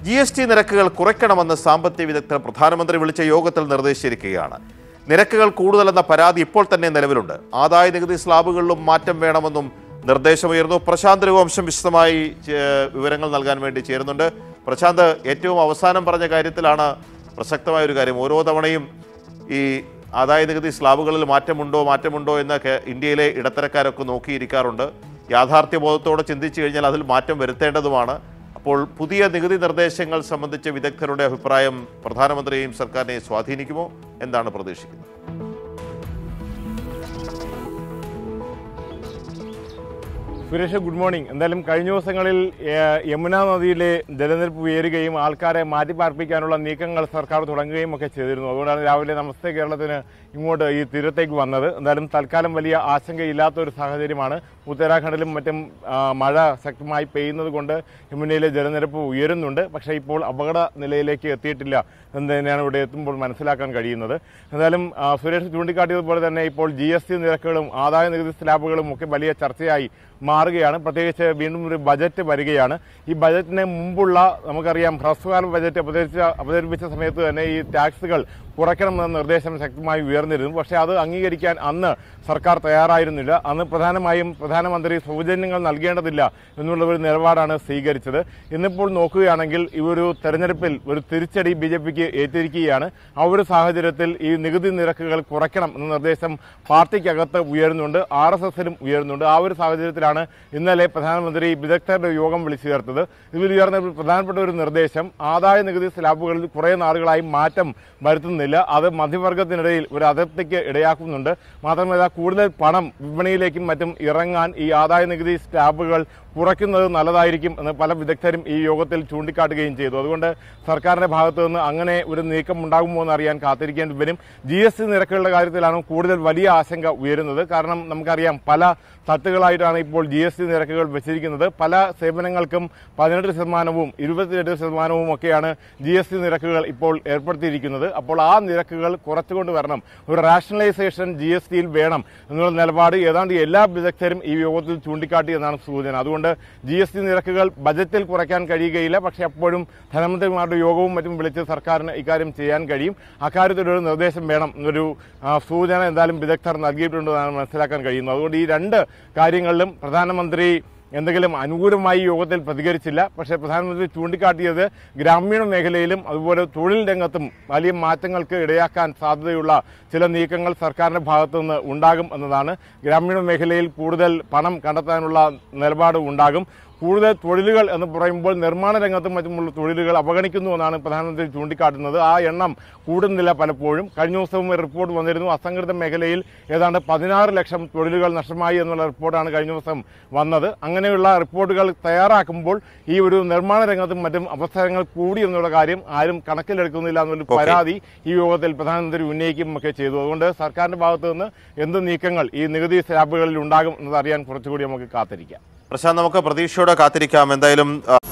G S T നിരക്കുകൾ കുറയ്ക്കണമെന്ന് സാമ്പത്തിക വിദഗ്ധർ പ്രധാനമന്ത്രി വിളിച്ച യോഗത്തിൽ നിർദ്ദേശിച്ചിരിക്കുകയാണ് നിരക്കുകൾ കൂടുതലെന്ന പരാതി ഇപ്പോൾ തന്നെ നിലവിലുണ്ട് ആദായ നികുതി സ്ലാബുകളിലും മാറ്റം വേണമെന്നും നിർദ്ദേശമുയർന്നു പ്രശാന്ത് രഘുവംശം വിശദമായി ചേ- വിവരങ്ങൾ നൽകാൻ വേണ്ടി ചേരുന്നുണ്ട് പ്രശാന്ത് ഏറ്റവും അവസാനം പറഞ്ഞ കാര്യത്തിലാണ് പ്രസക്തമായ ഒരു കാര്യം ഓരോ തവണയും ഈ ആദായ നികുതി സ്ലാബുകളിൽ മാറ്റമുണ്ടോ മാറ്റമുണ്ടോ എന്ന് കേ- ഇന്ത്യയിലെ ഇടത്തരക്കാരൊക്കെ നോക്കിയിരിക്കാറുണ്ട് യാഥാർത്ഥ്യബോധത്തോടെ ചിന്തിച്ചു കഴിഞ്ഞാൽ അതിൽ മാറ്റം വരുത്തേണ്ടതുമാണ് അപ്പോൾ പുതിയ നികുതി നിർദ്ദേശങ്ങൾ സംബന്ധിച്ച് വിദഗ്ധരുടെ അഭിപ്രായം പ്രധാനമന്ത്രിയെയും സർക്കാരിനെ സ്വാധീനിക്കുമോ എന്താണ് പ്രതീക്ഷിക്കുന്നത് സുരേഷ് ഗുഡ് മോർണിംഗ് എന്തായാലും കഴിഞ്ഞ ദിവസങ്ങളിൽ ഏഹ്, യമുന നദിയിലെ ജലനിരപ്പ് ഉയരുകയും ആൾക്കാരെ മാറ്റിപ്പാർപ്പിക്കാനുള്ള നീക്കങ്ങൾ സർക്കാർ തുടങ്ങുകയും ഒക്കെ ചെയ്തിരുന്നു അതുകൊണ്ടാണ് രാവിലെ നമസ്തേ കേരളത്തിന് ഇങ്ങോട്ട് ഈ തീരത്തേക്ക് വന്നത് എന്തായാലും തൽക്കാലം വലിയ ആശങ്കയില്ലാത്ത ഒരു സാഹചര്യമാണ് ഉത്തരാഖണ്ഡിലും മറ്റും ആ, മഴ ശക്തമായി പെയ്യുന്നത് കൊണ്ട് യമുനയിലെ ജലനിരപ്പ് ഉയരുന്നുണ്ട് പക്ഷേ ഇപ്പോൾ അപകട നിലയിലേക്ക് എത്തിയിട്ടില്ല എന്ന് തന്നെയാണ് ഇവിടെ എത്തുമ്പോൾ മനസ്സിലാക്കാൻ കഴിയുന്നത് എന്തായാലും ആ, സുരേഷ് ചൂണ്ടിക്കാട്ടിയതുപോലെ തന്നെ ഇപ്പോൾ ജി എസ് ടി നിരക്കുകളും ആദായ നികുതി സ്ലാബുകളും ഒക്കെ വലിയ ചർച്ചയായി മാറുകയാണ് പ്രത്യേകിച്ച് വീണ്ടും ഒരു ബജറ്റ് വരികയാണ് ഈ ബജറ്റിന് മുമ്പുള്ള നമുക്കറിയാം ഹ്രസ്വകാല ബജറ്റ് അവതരിച്ച അവതരിപ്പിച്ച സമയത്ത് തന്നെ ഈ ടാക്സുകൾ കുറയ്ക്കണമെന്ന നിർദ്ദേശം ശക്തമായി ഉയർന്നിരുന്നു പക്ഷേ അത് അംഗീകരിക്കാൻ അന്ന് സർക്കാർ തയ്യാറായിരുന്നില്ല അന്ന് പ്രധാനമായും പ്രധാനമന്ത്രി സൗജന്യങ്ങൾ നൽകേണ്ടതില്ല എന്നുള്ള ഒരു നിലപാടാണ് സ്വീകരിച്ചത് ഇന്നിപ്പോൾ നോക്കുകയാണെങ്കിൽ ഈ ഒരു തെരഞ്ഞെടുപ്പിൽ ഒരു തിരിച്ചടി ബി ജെ പിക്ക് ഏറ്റിരിക്കുകയാണ് ആ ഒരു സാഹചര്യത്തിൽ ഈ നികുതി നിരക്കുകൾ കുറയ്ക്കണം എന്ന നിർദ്ദേശം പാർട്ടിക്കകത്ത് ഉയരുന്നുണ്ട് ആർ എസ് എസിലും ഉയരുന്നുണ്ട് ആ ഒരു സാഹചര്യത്തിലാണ് ഇന്നലെ പ്രധാനമന്ത്രി വിദഗ്ധരുടെ യോഗം വിളിച്ചു ചേർത്തത് ഇതിൽ ഉയർന്ന ഒരു പ്രധാനപ്പെട്ട ഒരു നിർദ്ദേശം ആദായ നികുതി സ്ലാബുകളിൽ കുറേ നാളുകളായി മാറ്റം വരുത്തുന്നില്ല അത് മധ്യവർഗത്തിനിടയിൽ ഒരു അതിർത്തിക്ക് ഇടയാക്കുന്നുണ്ട് മാത്രമല്ല കൂടുതൽ പണം വിപണിയിലേക്കും മറ്റും ഇറങ്ങാൻ ഈ ആദായ നികുതി സ്ലാബുകൾ കുറയ്ക്കുന്നത് നല്ലതായിരിക്കും എന്ന് പല വിദഗ്ധരും ഈ യോഗത്തിൽ ചൂണ്ടിക്കാട്ടുകയും ചെയ്തു അതുകൊണ്ട് സർക്കാരിന്റെ ഭാഗത്തു നിന്ന് അങ്ങനെ ഒരു നീക്കം ഉണ്ടാകുമോ എന്ന് അറിയാൻ കാത്തിരിക്കേണ്ടി വരും ജി എസ് ടി നിരക്കുകളുടെ കാര്യത്തിലാണ് കൂടുതൽ വലിയ ആശങ്ക ഉയരുന്നത് കാരണം നമുക്കറിയാം പല തട്ടുകളായിട്ടാണ് ഇപ്പോൾ ജി എസ് ടി നിരക്കുകൾ വെച്ചിരിക്കുന്നത് പല സേവനങ്ങൾക്കും പതിനെട്ട് ശതമാനവും ഇരുപത്തിയെട്ട് ശതമാനവും ഒക്കെയാണ് ജി എസ് ടി നിരക്കുകൾ ഇപ്പോൾ ഏർപ്പെടുത്തിയിരിക്കുന്നത് അപ്പോൾ ആ നിരക്കുകൾ കുറച്ചുകൊണ്ട് വരണം ഒരു റാഷണലൈസേഷൻ ജി എസ് ടിയിൽ വേണം എന്നുള്ള നിലപാട് ഏതാണ്ട് എല്ലാ വിദഗ്ധരും ഈ യോഗത്തിൽ ചൂണ്ടിക്കാട്ടി എന്നാണ് സൂചന അതുകൊണ്ട് ജി എസ് ടി നിരക്കുകൾ ബജറ്റിൽ കുറയ്ക്കാൻ കഴിയുകയില്ല പക്ഷേ അപ്പോഴും ധനമന്ത്രിമാരുടെ യോഗവും മറ്റും വിളിച്ച് സർക്കാരിന് ഇക്കാര്യം ചെയ്യാൻ കഴിയും അക്കാര്യത്തിലൊരു നിർദ്ദേശം വേണം എന്നൊരു ആ, സൂചന എന്തായാലും വിദഗ്ധർ നൽകിയിട്ടുണ്ടെന്നാണ് മനസ്സിലാക്കാൻ കഴിയുന്നത് അതുകൊണ്ട് ഈ രണ്ട് കാര്യങ്ങളിലും പ്രധാനമന്ത്രി എന്തെങ്കിലും അനുകൂലമായി യോഗത്തിൽ പ്രതികരിച്ചില്ല പക്ഷേ പ്രധാനമന്ത്രി ചൂണ്ടിക്കാട്ടിയത് ഗ്രാമീണ മേഖലയിലും അതുപോലെ തൊഴിൽ രംഗത്തും വലിയ മാറ്റങ്ങൾക്ക് ഇടയാക്കാൻ സാധ്യതയുള്ള ചില നീക്കങ്ങൾ സർക്കാരിന്റെ ഭാഗത്തു നിന്ന് ഉണ്ടാകും എന്നതാണ് ഗ്രാമീണ മേഖലയിൽ കൂടുതൽ പണം കണ്ടെത്താനുള്ള നിലപാട് ഉണ്ടാകും കൂടുതൽ തൊഴിലുകൾ എന്ന് പറയുമ്പോൾ നിർമ്മാണ രംഗത്തും മറ്റുമുള്ള തൊഴിലുകൾ അവഗണിക്കുന്നു എന്നാണ് പ്രധാനമന്ത്രി ചൂണ്ടിക്കാട്ടുന്നത് ആ എണ്ണം കൂടുന്നില്ല പലപ്പോഴും കഴിഞ്ഞ ദിവസവും ഒരു റിപ്പോർട്ട് വന്നിരുന്നു അസംഘടിത മേഖലയിൽ ഏതാണ്ട് പതിനാറ് ലക്ഷം തൊഴിലുകൾ നഷ്ടമായി എന്നുള്ള റിപ്പോർട്ടാണ് കഴിഞ്ഞ ദിവസം വന്നത് അങ്ങനെയുള്ള റിപ്പോർട്ടുകൾ തയ്യാറാക്കുമ്പോൾ ഈ ഒരു നിർമ്മാണ രംഗത്തും മറ്റും അവസരങ്ങൾ കൂടി എന്നുള്ള കാര്യം ആരും കണക്കിലെടുക്കുന്നില്ല എന്നൊരു Okay. പരാതി ഈ യോഗത്തിൽ പ്രധാനമന്ത്രി ഉന്നയിക്കുകയും ഒക്കെ ചെയ്തു അതുകൊണ്ട് സർക്കാരിന്റെ ഭാഗത്തു നിന്ന് എന്ത് നീക്കങ്ങൾ ഈ നികുതി സ്ലാബുകളിൽ ഉണ്ടാകും എന്നത് അറിയാൻ കുറച്ചുകൂടി നമുക്ക് കാത്തിരിക്കാം പ്രശാന്ത് നമുക്ക് പ്രതീക്ഷയോടെ കാത്തിരിക്കാം എന്തായാലും ആ,